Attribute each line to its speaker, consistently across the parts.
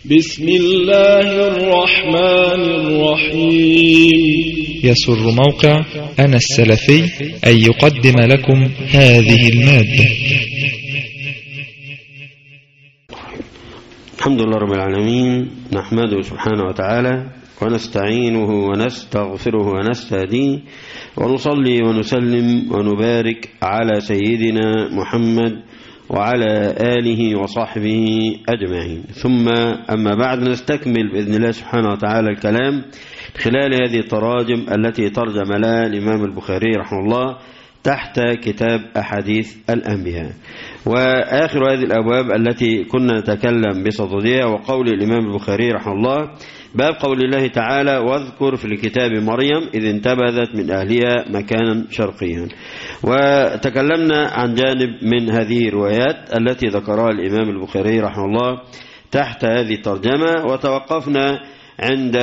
Speaker 1: بسم الله الرحمن الرحيم
Speaker 2: يسر موقع أنا السلفي أن يقدم لكم هذه المادة
Speaker 3: الحمد لله رب العالمين نحمده سبحانه وتعالى ونستعينه ونستغفره ونستهديه ونصلي ونسلم ونبارك على سيدنا محمد وعلى آله وصحبه أجمعين ثم أما بعد نستكمل بإذن الله سبحانه وتعالى الكلام خلال هذه التراجم التي ترجم لها الإمام البخاري رحمه الله تحت كتاب أحاديث الأنبياء وآخر هذه الأبواب التي كنا نتكلم بصددها وقول الإمام البخاري رحمه الله باب قول الله تعالى واذكر في الكتاب مريم إذ انتبذت من أهلها مكانا شرقيا وتكلمنا عن جانب من هذه الروايات التي ذكرها الإمام البخاري رحمه الله تحت هذه الترجمة وتوقفنا عند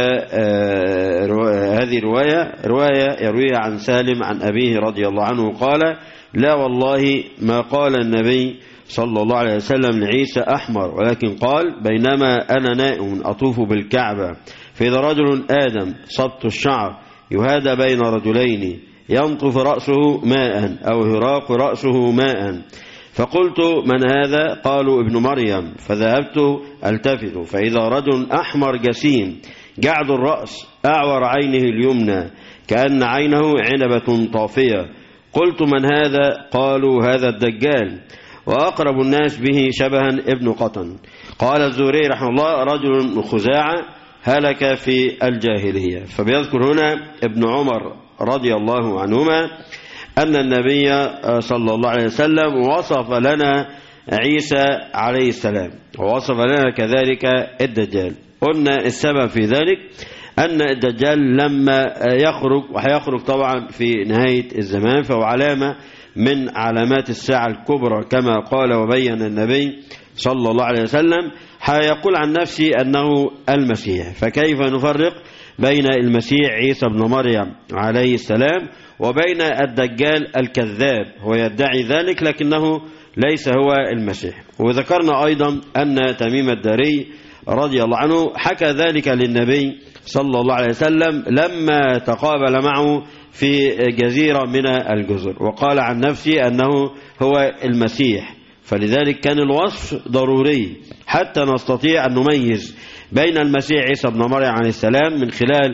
Speaker 3: هذه الرواية رواية يرويها عن سالم عن أبيه رضي الله عنه قال لا والله ما قال النبي صلى الله عليه وسلم لعيسى أحمر ولكن قال بينما أنا نائم أطوف بالكعبة فإذا رجل آدم صبت الشعر يهادى بين رجلين ينطف رأسه ماء أو يراق رأسه ماء فقلت من هذا قالوا ابن مريم فذهبت التفت فإذا رجل أحمر جسيم جعد الرأس أعور عينه اليمنى كأن عينه عنبة طافية قلت من هذا قالوا هذا الدجال وأقرب الناس به شبها ابن قطن قال الزهري رحمه الله رجل خزاعة هلك في الجاهلية فبيذكر هنا ابن عمر رضي الله عنهما أن النبي صلى الله عليه وسلم وصف لنا عيسى عليه السلام ووصف لنا كذلك الدجال قلنا السبب في ذلك أن الدجال لما يخرج وهيخرج طبعا في نهاية الزمان فهو علامة من علامات الساعة الكبرى كما قال وبين النبي صلى الله عليه وسلم هيقول عن نفسه أنه المسيح فكيف نفرق بين المسيح عيسى بن مريم عليه السلام وبين الدجال الكذاب هو يدعي ذلك لكنه ليس هو المسيح وذكرنا أيضا أن تميم الداري رضي الله عنه حكى ذلك للنبي صلى الله عليه وسلم لما تقابل معه في جزيرة من الجزر وقال عن نفسه أنه هو المسيح فلذلك كان الوصف ضروري حتى نستطيع أن نميز بين المسيح عيسى بن مريم عليه السلام من خلال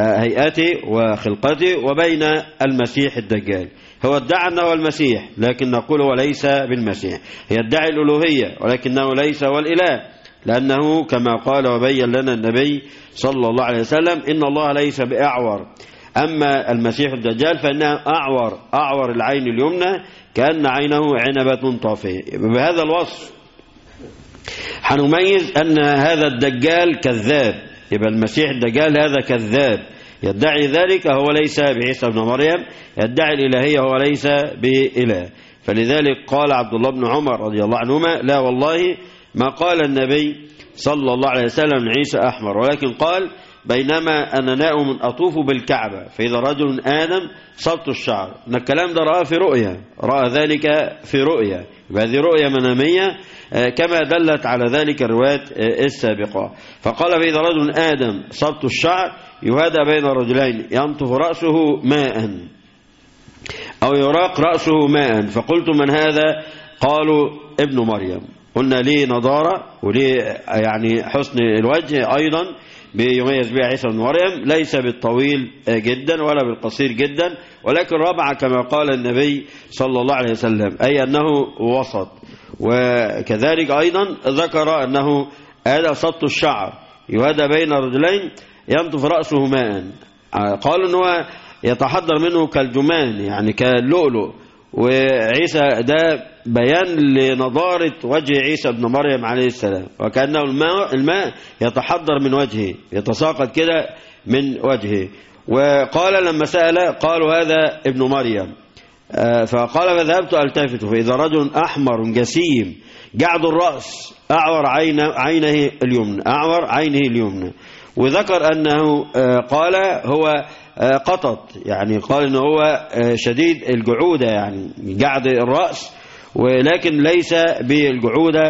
Speaker 3: هيئته وخلقته وبين المسيح الدجال هو ادعى أنه المسيح لكن نقول هو ليس بالمسيح يدعي الألوهية ولكنه ليس هو الإله لأنه كما قال وبين لنا النبي صلى الله عليه وسلم إن الله ليس بأعور أما المسيح الدجال فإنه أعور أعور العين اليمنى كأن عينه عنبة طافية بهذا الوصف حنميز أن هذا الدجال كذاب يبقى المسيح الدجال هذا كذاب يدعي ذلك هو ليس بعيسى بن مريم يدعي الإلهية هو ليس بإله فلذلك قال عبد الله بن عمر رضي الله عنهما لا والله ما قال النبي صلى الله عليه وسلم عيسى أحمر ولكن قال بينما أنا نائم أطوف بالكعبة فإذا رجل آدم صبت الشعر إن الكلام ده رأى في رؤيا رأى ذلك في رؤيا هذه رؤيا منامية كما دلت على ذلك الروايات السابقة فقال فإذا رجل آدم صبت الشعر يهدى بين رجلين ينطف رأسه ماء أو يراق رأسه ماء فقلت من هذا قالوا ابن مريم قلنا ليه نضارة وليه يعني حسن الوجه أيضا بيميز بها عيسى بن مريم ليس بالطويل جدا ولا بالقصير جدا ولكن ربع كما قال النبي صلى الله عليه وسلم أي أنه وسط وكذلك أيضا ذكر أنه هذا سط الشعر يهدى بين رجلين ينطف رأسه ماء قالوا أنه يتحضر منه كالجمان يعني كاللؤلؤ وعيسى ده بيان لنضارة وجه عيسى بن مريم عليه السلام وكأنه الماء, الماء يتحضر من وجهه يتساقط كده من وجهه وقال لما سأل قالوا هذا ابن مريم فقال فذهبت ألتفت فإذا رجل أحمر جسيم جعد الرأس أعور عين عينه اليمنى أعور عينه اليمنى وذكر أنه قال هو قطط يعني قال أنه هو شديد الجعودة يعني جعد الرأس ولكن ليس بالجعودة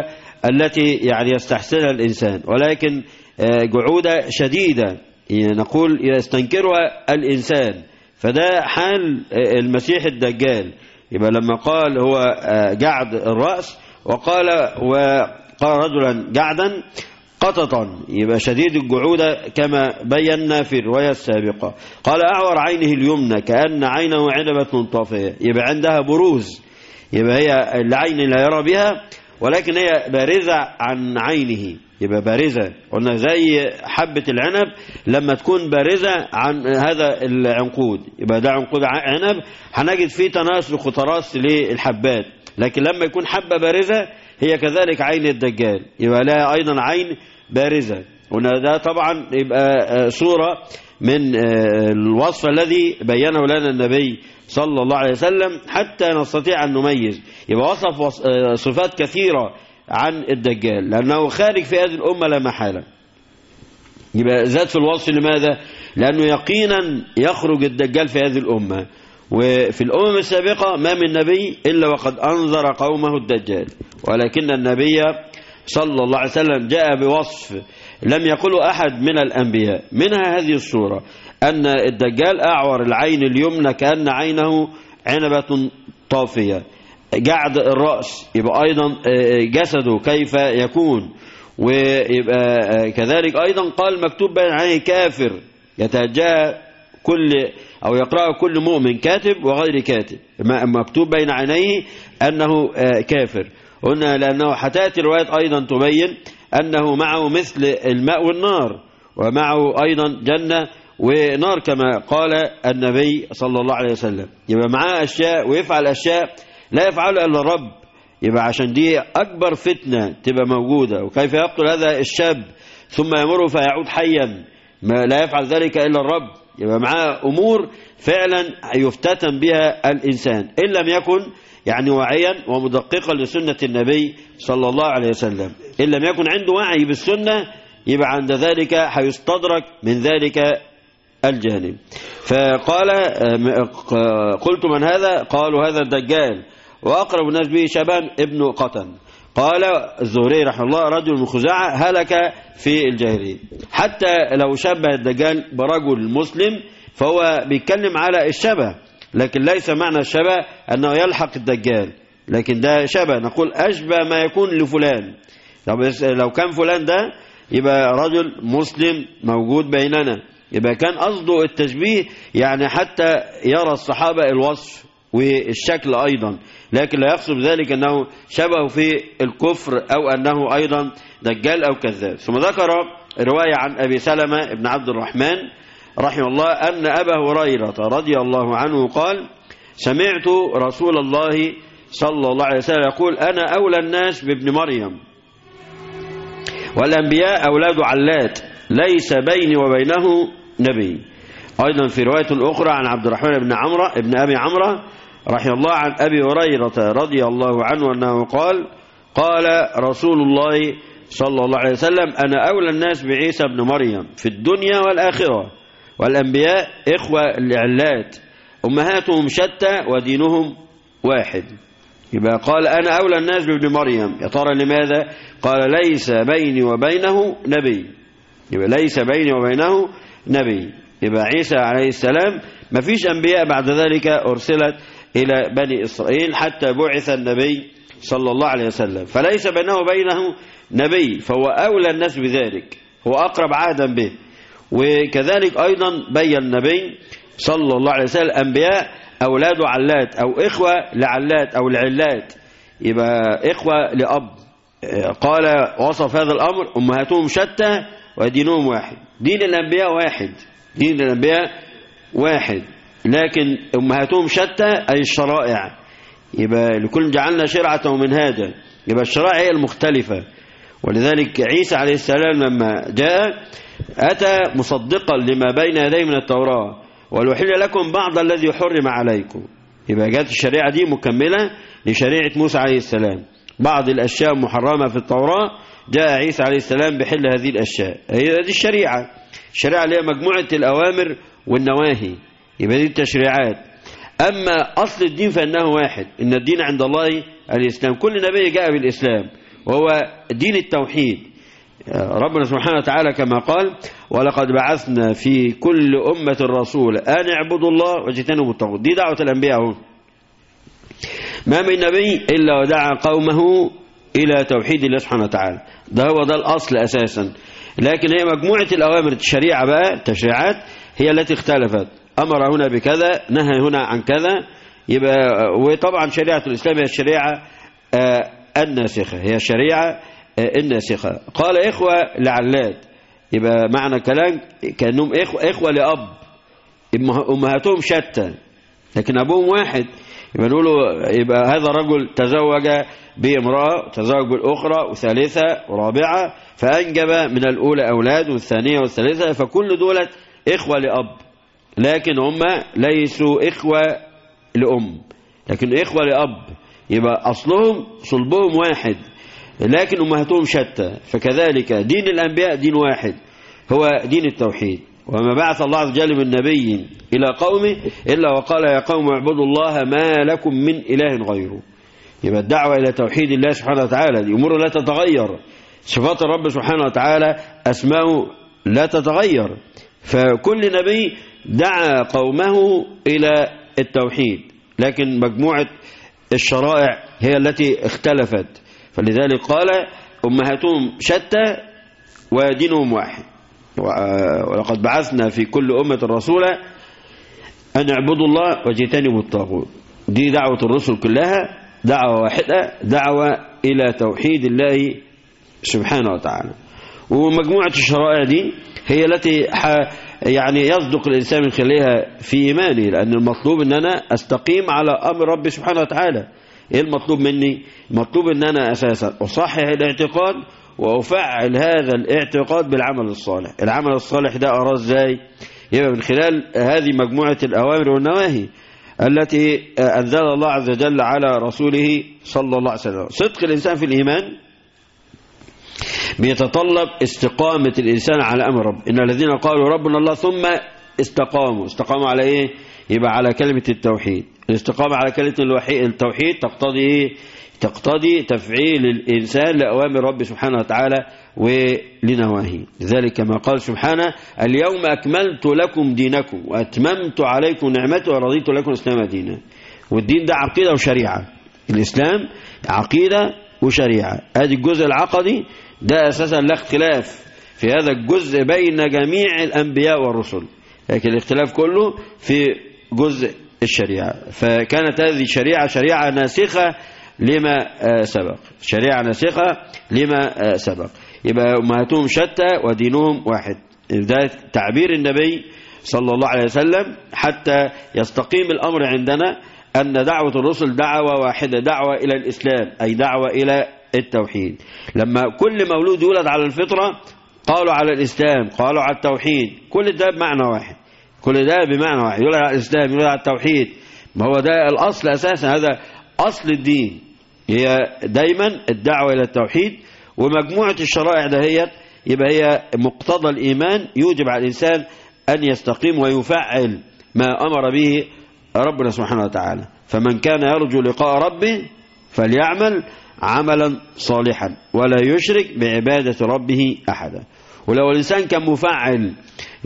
Speaker 3: التي يعني يستحسنها الإنسان ولكن جعودة شديدة نقول يستنكرها الإنسان فده حال المسيح الدجال يبقى لما قال هو جعد الرأس وقال وقال رجلا جعدا قططا يبقى شديد الجعودة كما بينا في الرواية السابقة قال أعور عينه اليمنى كأن عينه عنبة طافية يبقى عندها بروز يبقى هي العين لا يرى بها ولكن هي بارزة عن عينه يبقى بارزة قلنا زي حبة العنب لما تكون بارزة عن هذا العنقود يبقى ده عنقود عنب هنجد فيه تناسق وتراص للحبات لكن لما يكون حبة بارزة هي كذلك عين الدجال يبقى لها أيضا عين بارزة هنا ده طبعا يبقى صورة من الوصف الذي بينه لنا النبي صلى الله عليه وسلم حتى نستطيع أن نميز يبقى وصف صفات كثيرة عن الدجال لأنه خارج في هذه الأمة لا محالة يبقى زاد في الوصف لماذا لأنه يقينا يخرج الدجال في هذه الأمة وفي الأمم السابقة ما من نبي إلا وقد أنذر قومه الدجال ولكن النبي صلى الله عليه وسلم جاء بوصف لم يقله أحد من الأنبياء منها هذه الصورة أن الدجال أعور العين اليمنى كأن عينه عنبة طافية جعد الرأس يبقى أيضا جسده كيف يكون ويبقى كذلك أيضا قال مكتوب بين عينيه كافر يتهجى كل أو يقرأ كل مؤمن كاتب وغير كاتب مكتوب بين عينيه أنه كافر قلنا لأنه حتات الروايات أيضا تبين أنه معه مثل الماء والنار ومعه أيضا جنة ونار كما قال النبي صلى الله عليه وسلم يبقى معاه أشياء ويفعل أشياء لا يفعلها إلا الرب يبقى عشان دي أكبر فتنة تبقى موجودة وكيف يقتل هذا الشاب ثم يمر فيعود حيا ما لا يفعل ذلك إلا الرب يبقى معاه أمور فعلا يفتتن بها الإنسان إن لم يكن يعني واعيا ومدققا لسنة النبي صلى الله عليه وسلم إن لم يكن عنده وعي بالسنة يبقى عند ذلك هيستدرك من ذلك الجانب فقال قلت من هذا قالوا هذا الدجال وأقرب الناس به شبان ابن قتن قال الزهري رحمه الله رجل من خزاعة هلك في الجاهلية حتى لو شبه الدجال برجل مسلم فهو بيتكلم على الشبه لكن ليس معنى الشبه أنه يلحق الدجال لكن ده شبه نقول أشبه ما يكون لفلان لو كان فلان ده يبقى رجل مسلم موجود بيننا يبقى كان قصده التشبيه يعني حتى يرى الصحابة الوصف والشكل أيضا لكن لا يقصد ذلك أنه شبه في الكفر أو أنه أيضا دجال أو كذاب ثم ذكر رواية عن أبي سلمة بن عبد الرحمن رحمه الله أن أبا هريرة رضي الله عنه قال سمعت رسول الله صلى الله عليه وسلم يقول أنا أولى الناس بابن مريم والأنبياء أولاد علات ليس بيني وبينه نبي أيضا في رواية أخرى عن عبد الرحمن بن عمرو ابن أبي عمرو رحمه الله عن أبي هريرة رضي الله عنه أنه قال قال رسول الله صلى الله عليه وسلم أنا أولى الناس بعيسى بن مريم في الدنيا والآخرة والأنبياء إخوة لعلات أمهاتهم شتى ودينهم واحد يبقى قال أنا أولى الناس بابن مريم يا ترى لماذا قال ليس بيني وبينه نبي يبقى ليس بيني وبينه نبي يبقى عيسى عليه السلام ما فيش أنبياء بعد ذلك أرسلت إلى بني إسرائيل حتى بعث النبي صلى الله عليه وسلم فليس بينه وبينه نبي فهو أولى الناس بذلك هو أقرب عهدا به وكذلك أيضا بين النبي صلى الله عليه وسلم أنبياء أولاد علات أو إخوة لعلات أو لعلات يبقى إخوة لأب قال وصف هذا الأمر أمهاتهم شتى ودينهم واحد دين الأنبياء واحد دين الأنبياء واحد لكن أمهاتهم شتى أي الشرائع يبقى لكل جعلنا شرعة ومنهاجا يبقى الشرائع هي المختلفة ولذلك عيسى عليه السلام لما جاء أتى مصدقا لما بين يديه من التوراة ولأحل لكم بعض الذي حرم عليكم يبقى جاءت الشريعة دي مكملة لشريعة موسى عليه السلام بعض الأشياء محرمة في التوراة جاء عيسى عليه السلام بحل هذه الأشياء هي دي الشريعة الشريعة اللي هي مجموعة الأوامر والنواهي يبقى دي التشريعات أما أصل الدين فإنه واحد إن الدين عند الله الإسلام كل نبي جاء بالإسلام وهو دين التوحيد ربنا سبحانه وتعالى كما قال ولقد بعثنا في كل أمة رسول أن اعبدوا الله واجتنبوا الطاغوت دي دعوة الأنبياء اهو ما من نبي إلا ودعا قومه إلى توحيد الله سبحانه وتعالى ده هو ده الأصل أساسا لكن هي مجموعة الأوامر الشريعة بقى التشريعات هي التي اختلفت أمر هنا بكذا نهى هنا عن كذا يبقى وطبعا شريعة الإسلام هي الشريعة آه الناسخة هي الشريعة آه الناسخة قال إخوة لعلاد يبقى معنى كلام كأنهم إخوة, إخوة لأب أمهاتهم شتى لكن أبوهم واحد يبقى نقول يبقى هذا الرجل تزوج بامرأة تزوج بالأخرى وثالثة ورابعة فأنجب من الأولى أولاد والثانية والثالثة فكل دولة إخوة لأب لكن هم ليسوا إخوة لأم لكن إخوة لأب يبقى أصلهم صلبهم واحد لكن أمهاتهم شتى فكذلك دين الأنبياء دين واحد هو دين التوحيد وما بعث الله عز وجل من نبي إلى قومه إلا وقال يا قوم اعبدوا الله ما لكم من إله غيره يبقى الدعوة إلى توحيد الله سبحانه وتعالى دي أمور لا تتغير صفات الرب سبحانه وتعالى أسماءه لا تتغير فكل نبي دعا قومه إلى التوحيد لكن مجموعة الشرائع هي التي اختلفت فلذلك قال أمهاتهم شتى ودينهم واحد ولقد بعثنا في كل أمة رسولا أن اعبدوا الله واجتنبوا الطاغوت دي دعوة الرسل كلها دعوة واحدة دعوة إلى توحيد الله سبحانه وتعالى ومجموعة الشرائع دي هي التي يعني يصدق الإنسان من خلالها في إيمانه لأن المطلوب أن أنا أستقيم على أمر ربي سبحانه وتعالى إيه المطلوب مني المطلوب أن أنا أساسا أصحح الاعتقاد وأفعل هذا الاعتقاد بالعمل الصالح العمل الصالح ده أراه إزاي يبقى من خلال هذه مجموعة الأوامر والنواهي التي أنزل الله عز وجل على رسوله صلى الله عليه وسلم صدق الإنسان في الإيمان بيتطلب استقامة الإنسان على أمر رب إن الذين قالوا ربنا الله ثم استقاموا استقاموا على إيه يبقى على كلمة التوحيد الاستقامة على كلمة التوحيد تقتضي إيه تقتضي تفعيل الإنسان لأوامر رب سبحانه وتعالى ولنواهي لذلك كما قال سبحانه اليوم أكملت لكم دينكم وأتممت عليكم نعمتي ورضيت لكم الإسلام دينا والدين ده عقيدة وشريعة الإسلام عقيدة وشريعة هذه الجزء العقدي ده أساسا لا اختلاف في هذا الجزء بين جميع الأنبياء والرسل لكن الاختلاف كله في جزء الشريعة فكانت هذه الشريعة شريعة ناسخة لما سبق شريعة ناسخة لما سبق يبقى أمهاتهم شتى ودينهم واحد ده تعبير النبي صلى الله عليه وسلم حتى يستقيم الأمر عندنا أن دعوة الرسل دعوة واحدة دعوة إلى الإسلام أي دعوة إلى التوحيد لما كل مولود يولد على الفطرة قالوا على الإسلام قالوا على التوحيد كل ده بمعنى واحد كل ده بمعنى واحد يولد على الإسلام يولد على التوحيد ما هو ده الأصل أساسا هذا أصل الدين هي دايما الدعوة إلى التوحيد ومجموعة الشرائع دهيت يبقى هي مقتضى الإيمان يوجب على الإنسان أن يستقيم ويفعل ما أمر به ربنا سبحانه وتعالى فمن كان يرجو لقاء ربه فليعمل عملا صالحا ولا يشرك بعبادة ربه أحدا ولو الإنسان كان مفعل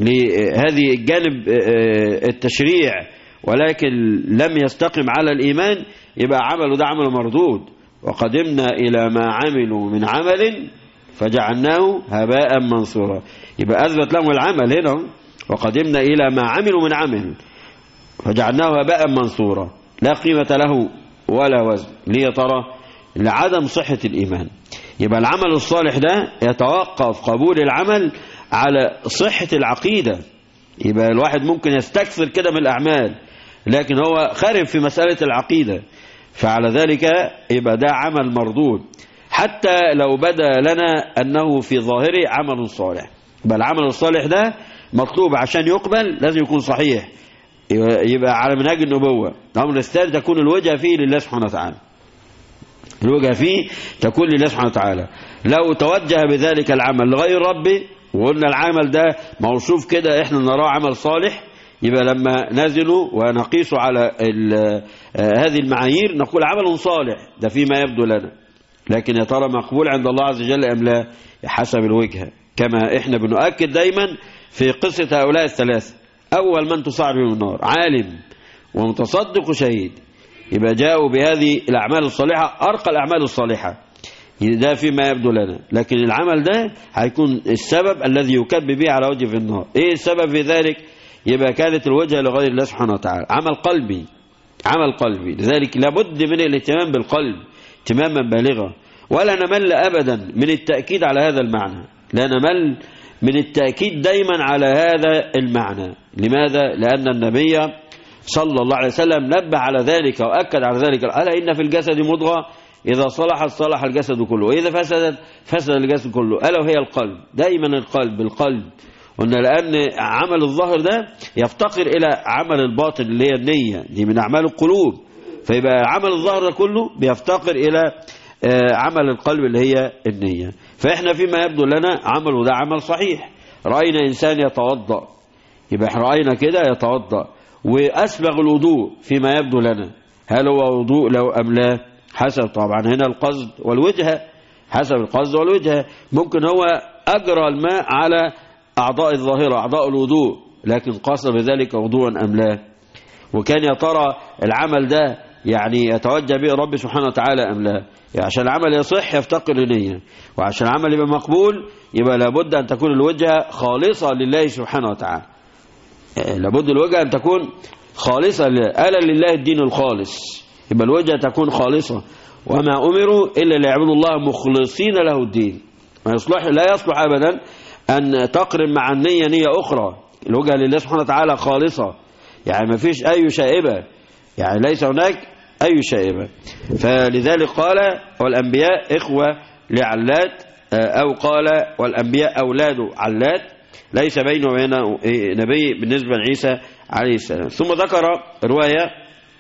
Speaker 3: لهذه الجانب التشريع ولكن لم يستقم على الإيمان يبقى عمله ده عمل مردود وقدمنا إلى ما عملوا من عمل فجعلناه هباء منصورا يبقى أثبت لهم العمل هنا وقدمنا إلى ما عملوا من عمل فجعلناه هباء منصورا لا قيمة له ولا وزن ليه ترى لعدم صحة الإيمان يبقى العمل الصالح ده يتوقف قبول العمل على صحة العقيدة يبقى الواحد ممكن يستكثر كده من الأعمال لكن هو خارب في مسألة العقيدة فعلى ذلك يبقى ده عمل مردود حتى لو بدا لنا أنه في ظاهره عمل صالح يبقى العمل الصالح ده مطلوب عشان يقبل لازم يكون صحيح يبقى على منهاج النبوة الأمر الثالث تكون الوجهة فيه لله سبحانه وتعالى الوجهة فيه تكون لله سبحانه وتعالى لو توجه بذلك العمل لغير ربي وقلنا العمل ده موصوف كده احنا نراه عمل صالح يبقى لما نزلوا ونقيسوا على هذه المعايير نقول عمل صالح ده فيما يبدو لنا لكن يا ترى مقبول عند الله عز وجل أم لا حسب الوجهة كما إحنا بنؤكد دايما في قصة هؤلاء الثلاثة أول من تصعد بهم النار عالم ومتصدق وشهيد يبقى جاءوا بهذه الأعمال الصالحة أرقى الأعمال الصالحة ده فيما يبدو لنا لكن العمل ده هيكون السبب الذي يكب به على وجه في النار ايه السبب في ذلك يبقى كانت الوجهة لغير الله سبحانه وتعالى عمل قلبي عمل قلبي لذلك لابد من الاهتمام بالقلب اهتماما بالغا ولا نمل أبدا من التأكيد على هذا المعنى لا نمل من التأكيد دايما على هذا المعنى لماذا؟ لأن النبي صلى الله عليه وسلم نبه على ذلك وأكد على ذلك ألا إن في الجسد مضغة إذا صلحت صلح الجسد كله وإذا فسدت فسد الجسد كله ألا وهي القلب دايما القلب القلب قلنا لأن عمل الظاهر ده يفتقر إلى عمل الباطن اللي هي النية دي من أعمال القلوب فيبقى عمل الظاهر ده كله بيفتقر إلى عمل القلب اللي هي النية فإحنا فيما يبدو لنا عمله ده عمل صحيح رأينا إنسان يتوضأ يبقى احنا رأينا كده يتوضأ وأسبغ الوضوء فيما يبدو لنا هل هو وضوء لو أم لا حسب طبعا هنا القصد والوجهة حسب القصد والوجهة ممكن هو أجرى الماء على أعضاء الظاهرة أعضاء الوضوء لكن قصد بذلك وضوءا أم لا وكان يا ترى العمل ده يعني يتوجه به رب سبحانه وتعالى أم لا يعني عشان العمل يصح يفتقر لنية وعشان العمل يبقى مقبول يبقى لابد أن تكون الوجهة خالصة لله سبحانه وتعالى لابد الوجهة أن تكون خالصة ألا لله الدين الخالص يبقى الوجهة تكون خالصة وما أمروا إلا ليعبدوا الله مخلصين له الدين ما يصلح لا يصلح أبدا أن تقرن مع النية نية أخرى الوجهة لله سبحانه وتعالى خالصة يعني ما فيش أي شائبة يعني ليس هناك أي شائبة فلذلك قال والأنبياء إخوة لعلات أو قال والأنبياء أولاد علات ليس بينه وبين نبي بالنسبة لعيسى عليه السلام ثم ذكر رواية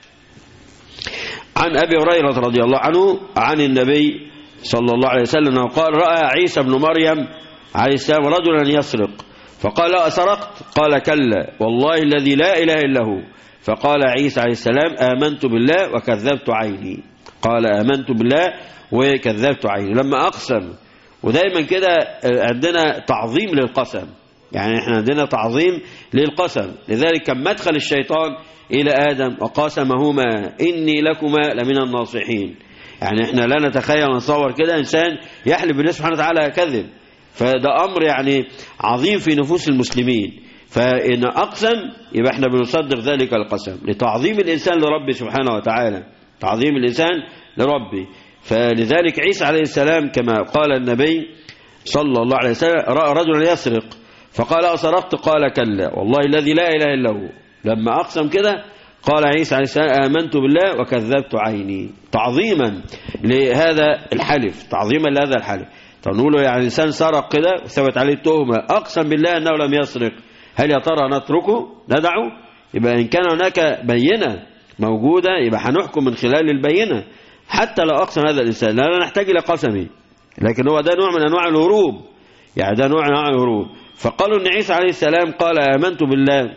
Speaker 3: عن أبي هريرة رضي الله عنه عن النبي صلى الله عليه وسلم قال رأى عيسى بن مريم عليه السلام رجلا يسرق فقال أسرقت قال كلا والله الذي لا إله إلا هو فقال عيسى عليه السلام آمنت بالله وكذبت عيني قال آمنت بالله وكذبت عيني لما أقسم ودايما كده عندنا تعظيم للقسم يعني احنا عندنا تعظيم للقسم لذلك كان مدخل الشيطان إلى آدم وقاسمهما إني لكما لمن الناصحين يعني احنا لا نتخيل نصور كده إنسان يحلف بالله سبحانه وتعالى كذب فده أمر يعني عظيم في نفوس المسلمين فإن أقسم يبقى احنا بنصدق ذلك القسم لتعظيم الإنسان لربه سبحانه وتعالى تعظيم الإنسان لربه فلذلك عيسى عليه السلام كما قال النبي صلى الله عليه وسلم رأى رجلا يسرق فقال أسرقت قال كلا والله الذي لا إله إلا هو لما أقسم كده قال عيسى عليه السلام آمنت بالله وكذبت عيني تعظيما لهذا الحلف تعظيما لهذا الحلف طب نقول له يعني إنسان سرق كده وثبت عليه التهمة أقسم بالله أنه لم يسرق هل يا ترى نتركه ندعه يبقى إن كان هناك بينة موجودة يبقى هنحكم من خلال البينة حتى لو أقسم هذا الإنسان لا نحتاج إلى قسمه لكن هو ده نوع من أنواع الهروب يعني ده نوع من أنواع الهروب فقالوا أن عيسى عليه السلام قال آمنت بالله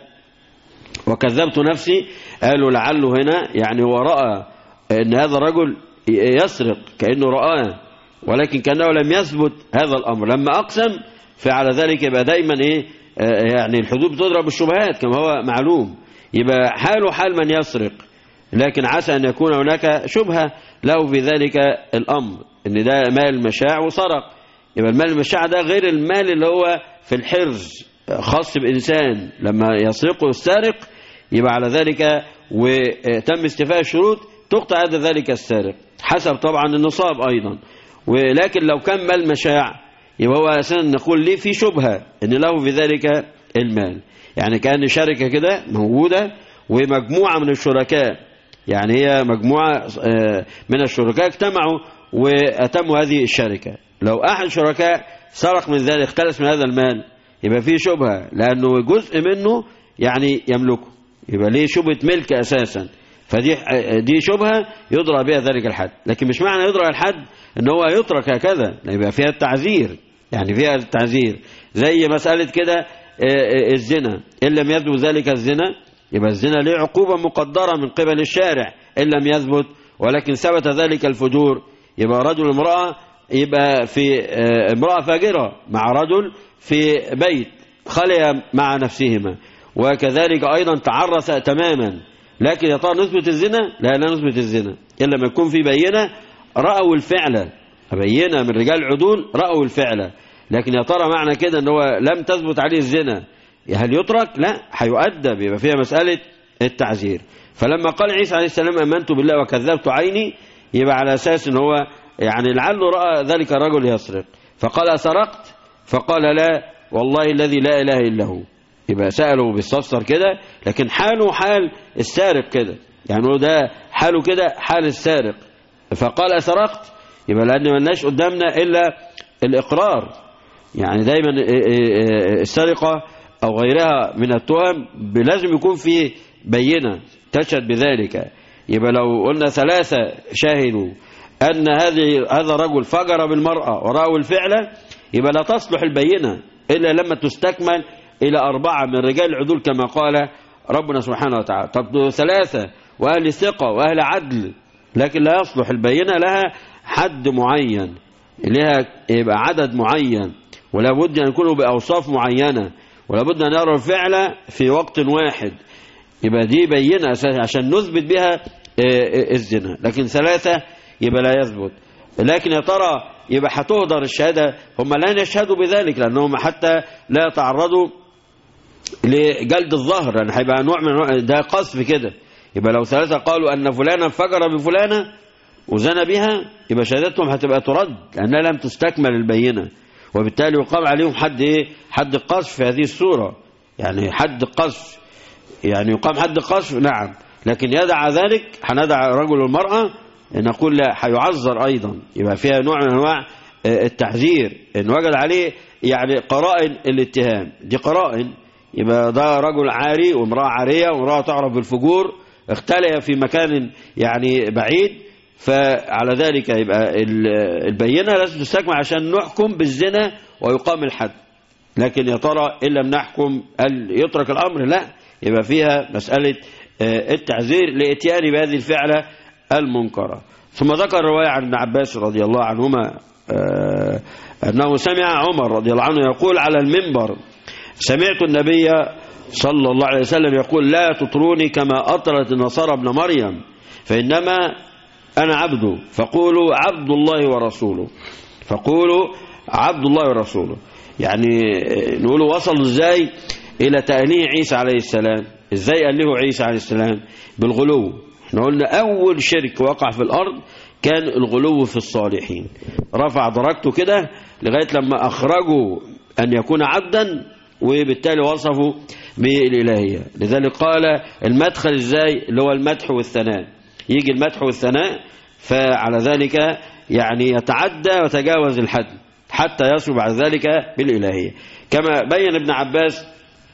Speaker 3: وكذبت نفسي قالوا لعله هنا يعني هو رأى أن هذا الرجل يسرق كأنه رآه ولكن كأنه لم يثبت هذا الأمر لما أقسم فعلى ذلك يبقى دايما إيه يعني الحدود بتضرب الشبهات كما هو معلوم يبقى حاله حال من يسرق لكن عسى أن يكون هناك شبهة له في ذلك الأمر أن ده مال مشاع وسرق يبقى المال المشاع ده غير المال اللي هو في الحرز خاص بإنسان لما يسرقه السارق يبقى على ذلك وتم استفاء الشروط تقطع هذا ذلك السارق حسب طبعا النصاب أيضا ولكن لو كان مال مشاع يبقى هو أساسا نقول ليه في شبهة أن له في ذلك المال يعني كأن شركة كده موجودة ومجموعة من الشركاء يعني هي مجموعة من الشركاء اجتمعوا وأتموا هذه الشركة لو أحد شركاء سرق من ذلك اختلس من هذا المال يبقى فيه شبهة لأنه جزء منه يعني يملكه يبقى ليه شبهة ملك أساسا فدي دي شبهة يضرب بها ذلك الحد لكن مش معنى يضرب الحد ان هو يترك هكذا يبقى فيها التعذير يعني فيها التعذير زي مسألة كده الزنا إن لم يثبت ذلك الزنا يبقى الزنا ليه عقوبة مقدرة من قبل الشارع إن لم يثبت ولكن ثبت ذلك الفجور يبقى رجل امرأة يبقى في آه، امرأة فاجرة مع رجل في بيت خلي مع نفسهما وكذلك أيضا تعرس تماما لكن يا ترى نثبت الزنا لا لا نثبت الزنا إلا لما يكون في بينة رأوا الفعل بينة من رجال عدول رأوا الفعل لكن يا ترى معنى كده ان هو لم تثبت عليه الزنا هل يترك لا هيؤدب يبقى فيها مسألة التعزير فلما قال عيسى عليه السلام أمنت بالله وكذبت عيني يبقى على أساس ان هو يعني لعله رأى ذلك الرجل يسرق فقال سرقت فقال لا والله الذي لا إله إلا هو يبقى سأله بالصفصر كده لكن حاله حال السارق كده يعني هو ده حاله كده حال السارق فقال أسرقت يبقى لأن ملناش قدامنا إلا الإقرار يعني دايما السرقة أو غيرها من التهم لازم يكون في بينة تشهد بذلك يبقى لو قلنا ثلاثة شاهدوا أن هذه هذا الرجل فجر بالمرأة ورأوا الفعل يبقى لا تصلح البينة إلا لما تستكمل إلى أربعة من رجال العدول كما قال ربنا سبحانه وتعالى طب ثلاثة وأهل ثقة وأهل عدل لكن لا يصلح البينة لها حد معين لها يبقى عدد معين ولا بد أن يكونوا بأوصاف معينة ولا بد أن يروا الفعل في وقت واحد يبقى دي بينة أساسا عشان نثبت بها الزنا لكن ثلاثة يبقى لا يثبت لكن يا ترى يبقى هتهدر الشهادة هم لن يشهدوا بذلك لأنهم حتى لا يتعرضوا لجلد الظهر يعني هيبقى نوع من ده قصف كده يبقى لو ثلاثة قالوا أن فلانا فجر بفلانة وزنى بها يبقى شهادتهم هتبقى ترد لأنها لم تستكمل البينة وبالتالي يقام عليهم حد إيه حد القذف في هذه الصورة يعني حد القذف يعني يقام حد القذف نعم لكن يدع ذلك هندع رجل المرأة نقول لا هيعذر أيضا يبقى فيها نوع من أنواع التحذير إن وجد عليه يعني قرائن الاتهام دي قرائن يبقى ده رجل عاري وامرأة عارية وامرأة تعرف بالفجور اختلف في مكان يعني بعيد فعلى ذلك يبقى البينة لازم تستكمل عشان نحكم بالزنا ويقام الحد لكن يا ترى إن لم نحكم هل يترك الأمر لا يبقى فيها مسألة التعذير لإتيان بهذه الفعلة المنكرة ثم ذكر رواية عن ابن عباس رضي الله عنهما أنه سمع عمر رضي الله عنه يقول على المنبر سمعت النبي صلى الله عليه وسلم يقول لا تطروني كما أطرت النصارى ابن مريم فإنما أنا عبده فقولوا عبد الله ورسوله فقولوا عبد الله ورسوله يعني نقولوا وصلوا ازاي إلى تأنيه عيسى عليه السلام ازاي ألهوا عيسى عليه السلام بالغلو احنا قلنا أول شرك وقع في الأرض كان الغلو في الصالحين رفع درجته كده لغاية لما أخرجوا أن يكون عبدا وبالتالي وصفوا بالإلهية لذلك قال المدخل ازاي اللي هو المدح والثناء يجي المدح والثناء فعلى ذلك يعني يتعدى وتجاوز الحد حتى يصل بعد ذلك بالإلهية كما بين ابن عباس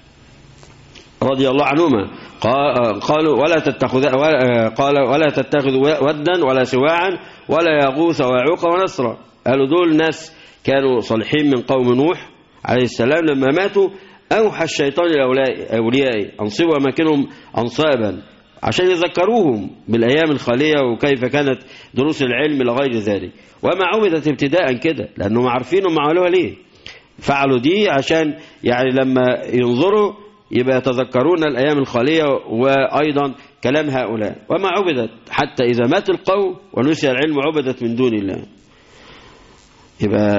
Speaker 3: رضي الله عنهما قالوا ولا تتخذ قال ولا تتخذوا ودا ولا سواعا ولا يغوث ويعوق ونصرا قالوا دول ناس كانوا صالحين من قوم نوح عليه السلام لما ماتوا أوحى الشيطان لأوليائه أنصبوا أماكنهم أنصابا عشان يذكروهم بالأيام الخالية وكيف كانت دروس العلم لغير ذلك وما عبدت ابتداء كده لأنهم عارفين هم عملوها ليه فعلوا دي عشان يعني لما ينظروا يبقى يتذكرون الأيام الخالية وأيضا كلام هؤلاء وما عبدت حتى إذا مات القوم ونسي العلم عبدت من دون الله يبقى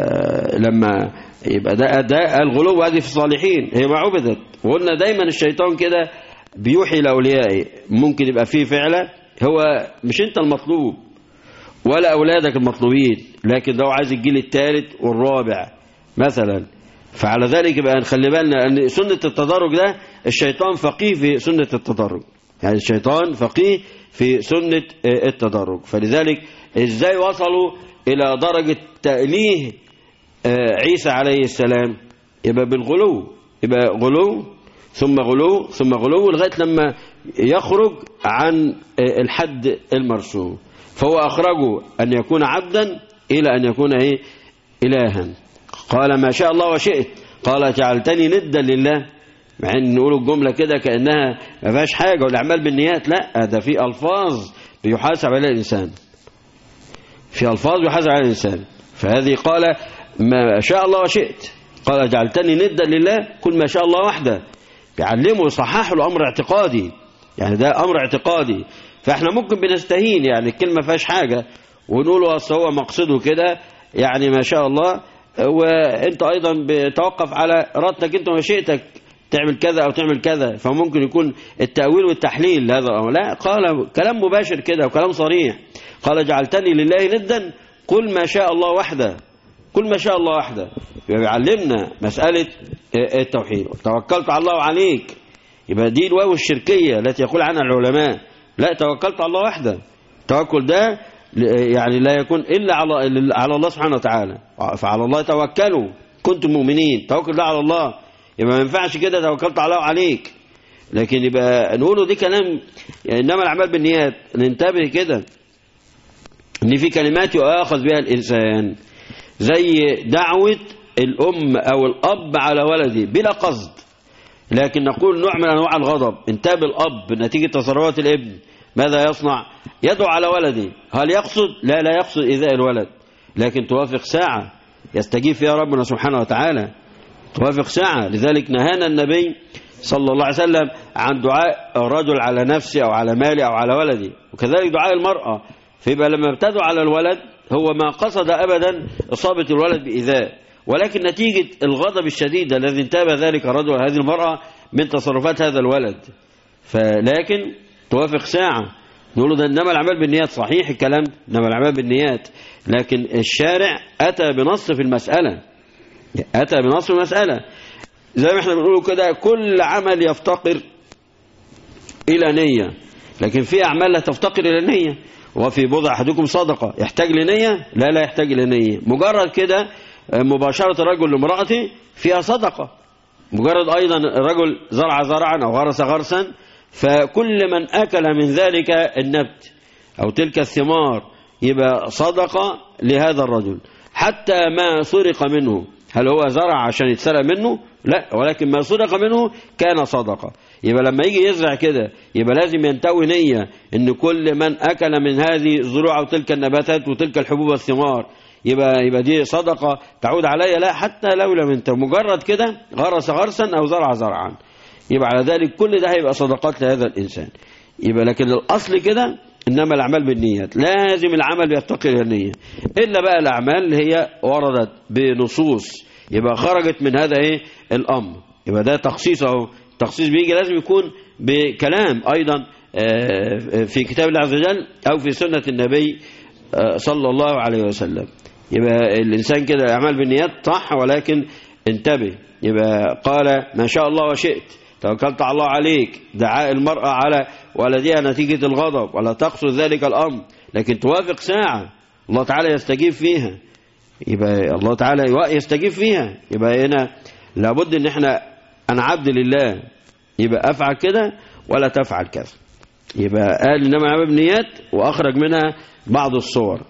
Speaker 3: لما يبقى ده, ده الغلو هذه في الصالحين هي ما عبدت وقلنا دايما الشيطان كده بيوحي لأوليائه ممكن يبقى فيه فعلة هو مش انت المطلوب ولا أولادك المطلوبين لكن ده هو عايز الجيل الثالث والرابع مثلا فعلى ذلك يبقى نخلي بالنا أن سنة التدرج ده الشيطان فقيه في سنة التدرج يعني الشيطان فقيه في سنة التدرج فلذلك ازاي وصلوا إلى درجة تأليه عيسى عليه السلام يبقى بالغلو يبقى غلو ثم غلو ثم غلو لغاية لما يخرج عن الحد المرسوم فهو أخرجه أن يكون عبدا إلى أن يكون إيه إلها قال ما شاء الله وشئت قال جعلتني ندا لله مع ان نقول الجملة كده كأنها ما فيهاش حاجة والأعمال بالنيات لا ده في ألفاظ بيحاسب عليها الإنسان في ألفاظ يحاسب على الإنسان فهذه قال ما شاء الله وشئت قال جعلتني ندا لله كل ما شاء الله وحده بيعلمه يصححوا الأمر اعتقادي يعني ده أمر اعتقادي فاحنا ممكن بنستهين يعني الكلمة فيهاش حاجة ونقول اصل هو مقصده كده يعني ما شاء الله وانت ايضا بتوقف على ارادتك انت ومشيئتك تعمل كذا او تعمل كذا فممكن يكون التأويل والتحليل لهذا الامر لا قال كلام مباشر كده وكلام صريح قال جعلتني لله ندا قل ما شاء الله وحده كل ما شاء الله وحده يبقى بيعلمنا مسألة التوحيد توكلت على الله عليك يبقى دي الواو الشركية التي يقول عنها العلماء لا توكلت على الله وحده التوكل ده يعني لا يكون إلا على على الله سبحانه وتعالى فعلى الله توكلوا كنتم مؤمنين توكل ده على الله يبقى ما ينفعش كده توكلت على الله عليك لكن يبقى نقوله دي كلام يعني انما الاعمال بالنيات ننتبه كده ان في كلمات يؤاخذ بها الانسان زي دعوة الام او الاب على ولده بلا قصد لكن نقول نوع من انواع الغضب انتاب الاب نتيجة تصرفات الابن ماذا يصنع يدعو على ولده هل يقصد لا لا يقصد إيذاء الولد لكن توافق ساعة يستجيب فيها ربنا سبحانه وتعالى توافق ساعة لذلك نهانا النبي صلى الله عليه وسلم عن دعاء الرجل على نفسه أو على ماله أو على ولده وكذلك دعاء المرأة فيبقى لما ابتدوا على الولد هو ما قصد أبدا إصابة الولد بإيذاء ولكن نتيجة الغضب الشديد الذي انتابه ذلك الرجل هذه المرأة من تصرفات هذا الولد فلكن توافق ساعة نقول ده إنما الأعمال بالنيات صحيح الكلام إنما الأعمال بالنيات لكن الشارع أتى بنص في المسألة أتى بنص في المسألة زي ما احنا بنقول كده كل عمل يفتقر إلى نية لكن في أعمال لا تفتقر إلى نية وفي بضع أحدكم صدقة يحتاج لنية لا لا يحتاج لنية مجرد كده مباشرة الرجل لامرأته فيها صدقة مجرد أيضا الرجل زرع زرعا أو غرس غرسا فكل من أكل من ذلك النبت أو تلك الثمار يبقى صدقة لهذا الرجل حتى ما سرق منه هل هو زرع عشان يتسرق منه لا ولكن ما سرق منه كان صدقة يبقى لما يجي يزرع كده يبقى لازم ينتوي نية ان كل من اكل من هذه الزروع وتلك النباتات وتلك الحبوب والثمار يبقى يبقى دي صدقة تعود علي لا حتى لو لم انت مجرد كده غرس غرسا او زرع زرعا يبقى على ذلك كل ده هيبقى صدقات لهذا الانسان يبقى لكن الاصل كده انما الاعمال بالنيات لازم العمل يفتقر الى النيه الا بقى الاعمال اللي هي وردت بنصوص يبقى خرجت من هذا ايه الامر يبقى ده تخصيص اهو التخصيص بيجي لازم يكون بكلام ايضا في كتاب الله عز وجل او في سنه النبي صلى الله عليه وسلم يبقى الانسان كده اعمال بالنيات صح ولكن انتبه يبقى قال ما شاء الله وشئت توكلت على الله عليك دعاء المرأة على ولدها نتيجة الغضب ولا تقصد ذلك الأمر لكن توافق ساعة الله تعالى يستجيب فيها يبقى الله تعالى يستجيب فيها يبقى هنا لابد ان احنا انا عبد لله يبقى افعل كده ولا تفعل كذا يبقى قال انما الاعمال بالنيات واخرج منها بعض الصور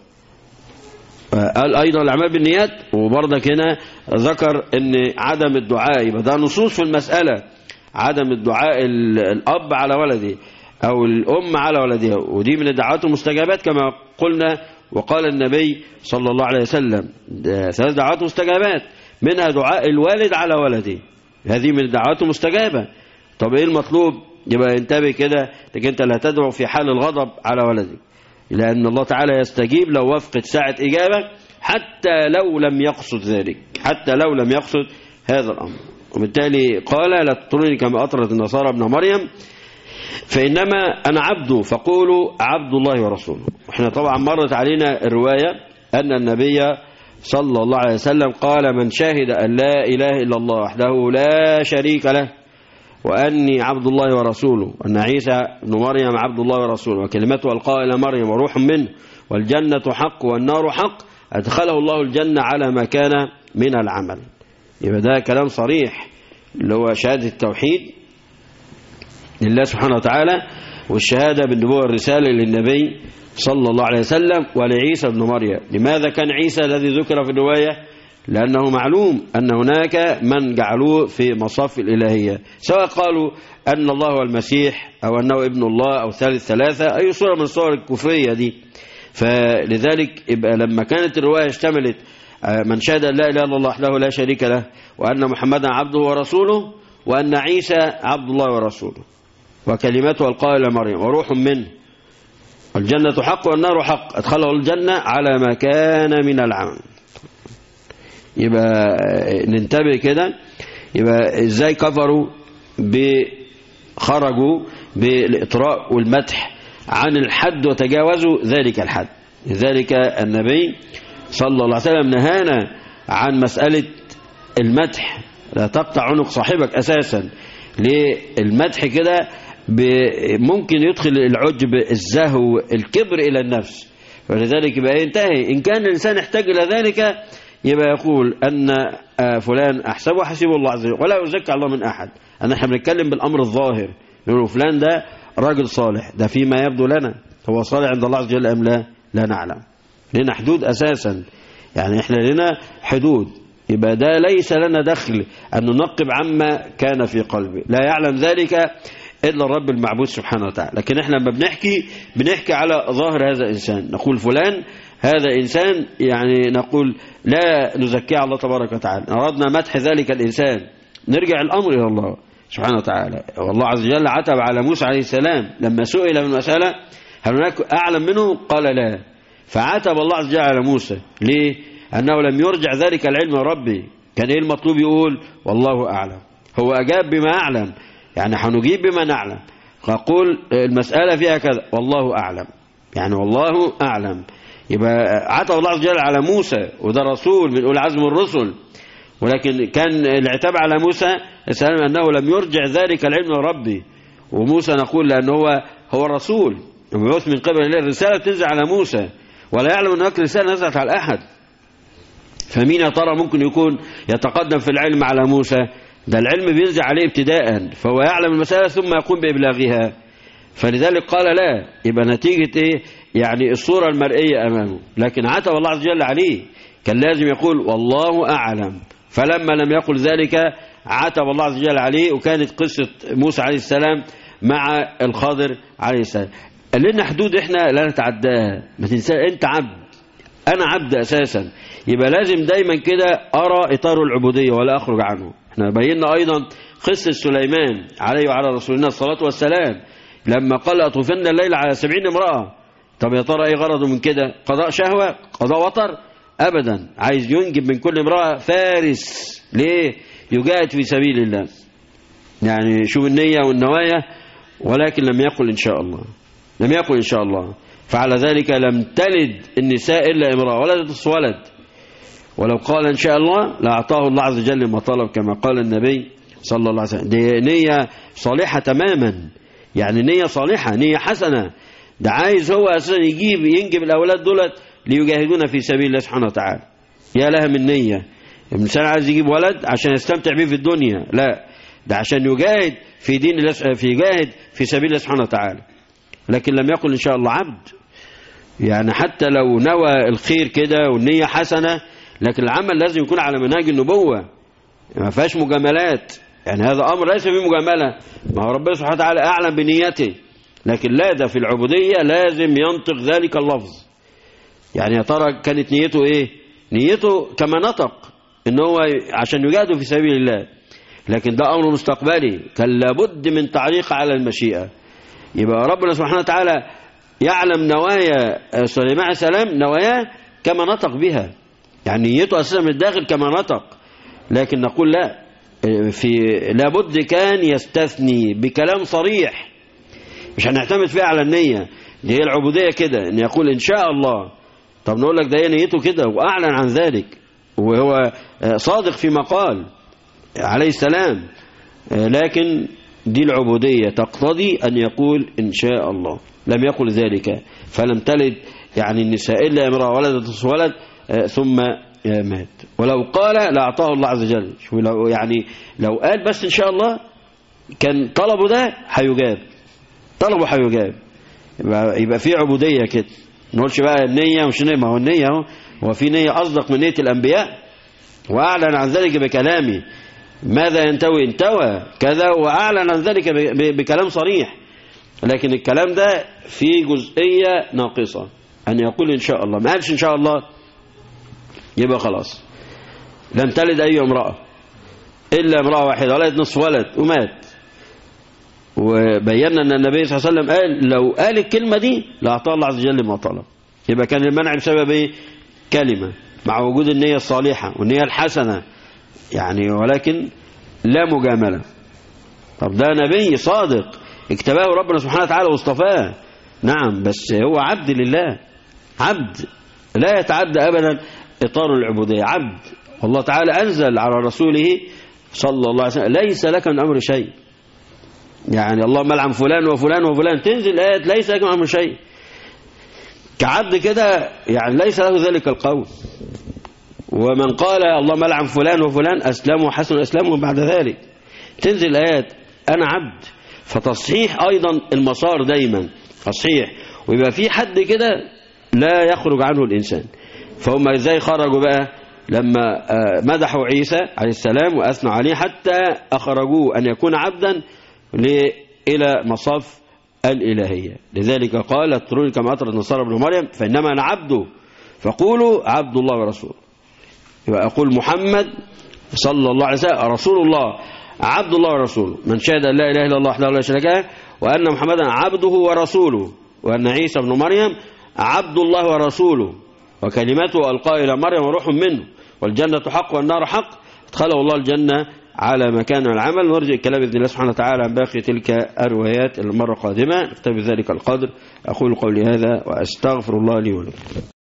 Speaker 3: قال ايضا الاعمال بالنيات وبرضك هنا ذكر ان عدم الدعاء يبقى ده نصوص في المساله عدم الدعاء الاب على ولده او الام على ولدها ودي من الدعوات المستجابات كما قلنا وقال النبي صلى الله عليه وسلم ثلاث دعوات مستجابات منها دعاء الوالد على ولده هذه من الدعوات المستجابة طب ايه المطلوب يبقى انتبه كده لكن انت لا تدعو في حال الغضب على ولدك لأن الله تعالى يستجيب لو وفقت ساعة إجابة حتى لو لم يقصد ذلك حتى لو لم يقصد هذا الأمر وبالتالي قال لا تطرني كما أطرت النصارى ابن مريم فإنما أنا عبد فقولوا عبد الله ورسوله احنا طبعا مرت علينا الرواية أن النبي صلى الله عليه وسلم قال من شهد أن لا إله إلا الله وحده لا شريك له وأني عبد الله ورسوله وأن عيسى بن مريم عبد الله ورسوله وكلمته ألقاها إلى مريم وروح منه والجنة حق والنار حق أدخله الله الجنة على ما كان من العمل يبقى ده كلام صريح اللي هو شهادة التوحيد لله سبحانه وتعالى والشهادة بالنبوة الرسالة للنبي صلى الله عليه وسلم ولعيسى بن مريم لماذا كان عيسى الذي ذكر في الرواية لأنه معلوم أن هناك من جعلوه في مصاف الإلهية سواء قالوا أن الله هو المسيح أو أنه ابن الله أو ثالث ثلاثة أي صورة من الصور الكفرية دي فلذلك يبقى لما كانت الرواية اشتملت آه، من شهد أن لا إله إلا الله وحده لا شريك له وأن محمدا عبده ورسوله وأن عيسى عبد الله ورسوله وكلمته القائل إلى مريم وروح منه الجنة حق والنار حق أدخله الجنة على ما كان من العمل يبقى ننتبه كده يبقى ازاي كفروا خرجوا بالإطراء والمدح عن الحد وتجاوزوا ذلك الحد لذلك النبي صلى الله عليه وسلم نهانا عن مسألة المدح لا تقطع عنق صاحبك أساسا للمدح كده ممكن يدخل العجب الزهو الكبر إلى النفس ولذلك يبقى ينتهي إن كان الإنسان احتاج إلى ذلك يبقى يقول أن فلان أحسب وحسب الله عز وجل ولا يزكى الله من أحد أن احنا بنتكلم بالأمر الظاهر نقول فلان ده راجل صالح ده فيما يبدو لنا هو صالح عند الله عز وجل أم لا لا نعلم لنا حدود أساسا يعني احنا لنا حدود يبقى ده ليس لنا دخل أن ننقب عما كان في قلبه لا يعلم ذلك إلا الرب المعبود سبحانه وتعالى لكن احنا لما بنحكي بنحكي على ظاهر هذا الإنسان نقول فلان هذا إنسان يعني نقول لا نزكي على الله تبارك وتعالى أردنا مدح ذلك الإنسان نرجع الأمر إلى الله سبحانه وتعالى والله عز وجل عتب على موسى عليه السلام لما سئل من مسألة هل هناك أعلم منه قال لا فعتب الله عز وجل على موسى ليه أنه لم يرجع ذلك العلم يا ربي كان إيه المطلوب يقول والله أعلم هو أجاب بما أعلم يعني هنجيب بما نعلم فقول المسألة فيها كذا والله أعلم يعني والله أعلم يبقى عتب الله عز وجل على موسى وده رسول من أولي عزم الرسل ولكن كان العتاب على موسى السلام أنه لم يرجع ذلك العلم ربي وموسى نقول لأنه هو هو الرسول مبعوث من قبل الله الرسالة تنزل على موسى ولا يعلم أن هناك رسالة نزلت على أحد فمين يا ترى ممكن يكون يتقدم في العلم على موسى ده العلم بينزل عليه ابتداء فهو يعلم المسألة ثم يقوم بإبلاغها فلذلك قال لا يبقى نتيجة إيه يعني الصورة المرئية أمامه لكن عتب الله عز وجل عليه كان لازم يقول والله أعلم فلما لم يقل ذلك عتب الله عز وجل عليه وكانت قصة موسى عليه السلام مع الخضر عليه السلام قال لنا حدود احنا لا نتعداها ما تنسى انت عبد انا عبد اساسا يبقى لازم دايما كده ارى اطار العبودية ولا اخرج عنه احنا بينا ايضا قصة سليمان عليه وعلى رسولنا الصلاة والسلام لما قال اطوفن الليل على سبعين امرأة طب يا ترى ايه غرضه من كده قضاء شهوة قضاء وطر ابدا عايز ينجب من كل امرأة فارس ليه يجاهد في سبيل الله يعني شوف النية والنوايا ولكن لم يقل إن شاء الله لم يقل إن شاء الله فعلى ذلك لم تلد النساء إلا امرأة ولدت ولد ولو قال إن شاء الله لأعطاه الله عز وجل ما طلب كما قال النبي صلى الله عليه وسلم دي نية صالحة تماما يعني نية صالحة نية حسنة ده عايز هو أساسا يجيب ينجب الأولاد دولت ليجاهدون في سبيل الله سبحانه وتعالى يا لها من نية الإنسان عايز يجيب ولد عشان يستمتع به في الدنيا لا ده عشان يجاهد في دين الله في يجاهد في سبيل الله سبحانه وتعالى لكن لم يقل إن شاء الله عبد يعني حتى لو نوى الخير كده والنية حسنة لكن العمل لازم يكون على منهج النبوة ما فيهاش مجاملات يعني هذا أمر ليس فيه مجاملة ما هو ربنا سبحانه وتعالى أعلم بنيته لكن لا ده في العبودية لازم ينطق ذلك اللفظ يعني يا ترى كانت نيته ايه نيته كما نطق ان هو عشان يجاهدوا في سبيل الله لكن ده امر مستقبلي كان لابد من تعليق على المشيئة يبقى ربنا سبحانه وتعالى يعلم نوايا سليمان عليه السلام نواياه كما نطق بها يعني نيته اساسا من الداخل كما نطق لكن نقول لا في لابد كان يستثني بكلام صريح مش هنعتمد فيها على النية دي هي العبودية كده ان يقول ان شاء الله طب نقول لك ده هي نيته كده واعلن عن ذلك وهو صادق فيما قال عليه السلام لكن دي العبودية تقتضي أن يقول إن شاء الله لم يقل ذلك فلم تلد يعني النساء إلا امرأة ولدت ولد ثم مات ولو قال لأعطاه الله عز وجل شوف لو يعني لو قال بس إن شاء الله كان طلبه ده هيجاب طلبه هيجاب يبقى, يبقى في عبودية كده نقولش بقى النية مش نية ما هو النية اهو هو في نية أصدق من نية الأنبياء وأعلن عن ذلك بكلامي ماذا ينتوي انتوى كذا وأعلن عن ذلك بكلام صريح لكن الكلام ده في جزئية ناقصة أن يقول إن شاء الله ما قالش إن شاء الله يبقى خلاص لم تلد أي امرأة إلا امرأة واحدة ولد نصف ولد ومات وبينا أن النبي صلى الله عليه وسلم قال لو قال الكلمة دي لأعطاه الله عز وجل ما طلب يبقى كان المنع بسبب إيه كلمة مع وجود النية الصالحة والنية الحسنة يعني ولكن لا مجاملة طب ده نبي صادق اكتباه ربنا سبحانه وتعالى واصطفاه نعم بس هو عبد لله عبد لا يتعدى أبدا إطار العبودية عبد والله تعالى أنزل على رسوله صلى الله عليه وسلم ليس لك من أمر شيء يعني اللهم لعن فلان وفلان وفلان تنزل آيات ليس لك من أمر شيء كعبد كده يعني ليس له ذلك القول ومن قال اللهم لعن فلان وفلان أسلموا وحسن أسلموا بعد ذلك تنزل آيات أنا عبد فتصحيح أيضا المسار دايما تصحيح ويبقى في حد كده لا يخرج عنه الإنسان فهم ازاي خرجوا بقى لما مدحوا عيسى عليه السلام وأثنوا عليه حتى أخرجوه أن يكون عبدا إلى مصاف الإلهية لذلك قال اتروني كما أطرد نصارى ابن مريم فإنما أنا عبده فقولوا عبد الله ورسوله يبقى أقول محمد صلى الله عليه وسلم رسول الله عبد الله ورسوله من شهد أن لا إله إلا الله وحده لا شريك له وأن محمدا عبده ورسوله وأن عيسى ابن مريم عبد الله ورسوله وكلمته ألقى إلى مريم وروح منه والجنة حق والنار حق ادخله الله الجنة على مكان العمل نرجع الكلام بإذن الله سبحانه وتعالى عن باقي تلك الروايات المرة القادمة نكتب ذلك القدر أقول قولي هذا وأستغفر الله لي ولكم